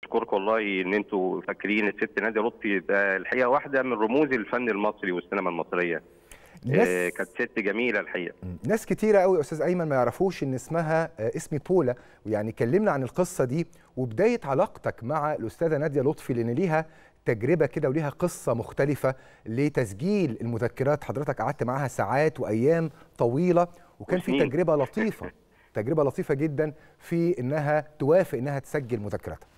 بشكركم والله ان انتوا فاكرين الست ناديه لطفي ده الحقيقه واحده من رموز الفن المصري والسينما المصريه ناس آه، كانت ست جميله الحقيقه ناس كتيرة قوي يا استاذ ايمن ما يعرفوش ان اسمها آه، اسم بولا ويعني كلمنا عن القصه دي وبدايه علاقتك مع الاستاذه ناديه لطفي لان ليها تجربه كده وليها قصه مختلفه لتسجيل المذكرات حضرتك قعدت معاها ساعات وايام طويله وكان في وسنين. تجربه لطيفه تجربه لطيفه جدا في انها توافق انها تسجل مذكراتها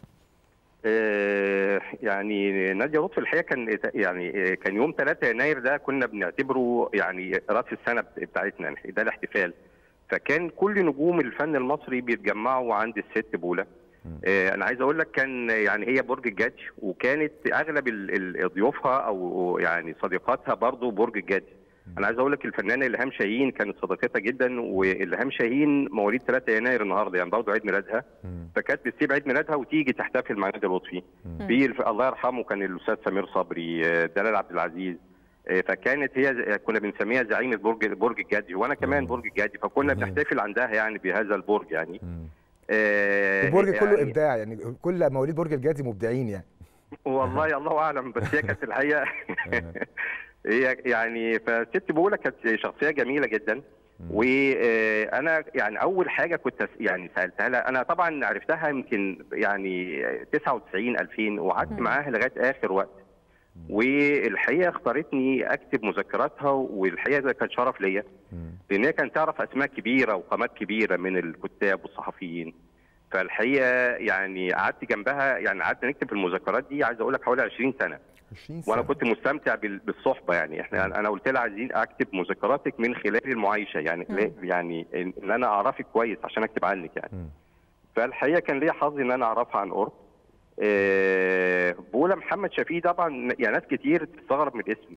آه، يعني ناديه لطفي الحقيقه كان يعني آه، كان يوم 3 يناير ده كنا بنعتبره يعني راس السنه بتاعتنا ده الاحتفال فكان كل نجوم الفن المصري بيتجمعوا عند الست بولا آه، انا عايز اقول لك كان يعني هي برج الجدي وكانت اغلب ال- ال- ضيوفها او يعني صديقاتها برضو برج الجدي انا عايز اقول لك الفنانه الهام شاهين كانت صديقتها جدا والهام شاهين مواليد 3 يناير النهارده يعني برضه عيد ميلادها فكانت بتسيب عيد ميلادها وتيجي تحتفل مع نادي لطفي في الف- الله يرحمه كان الاستاذ سمير صبري آه، دلال عبد العزيز آه، فكانت هي ز- كنا بنسميها زعيمه برج برج الجدي وانا كمان برج الجدي فكنا بنحتفل عندها يعني بهذا البرج يعني آه، البرج كله يعني ابداع يعني كل مواليد برج الجدي مبدعين يعني والله الله اعلم بس هي كانت الحقيقه هي يعني فست بولا كانت شخصيه جميله جدا وانا يعني اول حاجه كنت أس- يعني سالتها لها انا طبعا عرفتها يمكن يعني 99 2000 وقعدت معاها لغايه اخر وقت والحقيقه اختارتني اكتب مذكراتها والحقيقه ده كان شرف ليا لان هي كانت تعرف اسماء كبيره وقامات كبيره من الكتاب والصحفيين فالحقيقه يعني قعدت جنبها يعني قعدنا نكتب المذكرات دي عايز اقول لك حوالي 20 سنه 20 سنه وانا كنت مستمتع بال- بالصحبه يعني احنا انا قلت لها عايزين اكتب مذكراتك من خلال المعايشه يعني مم. يعني ان إن انا اعرفك كويس عشان اكتب عنك يعني مم. فالحقيقه كان ليا حظ ان انا اعرفها عن قرب آه، بولا محمد شفيق طبعا يعني ناس كتير تستغرب من الاسم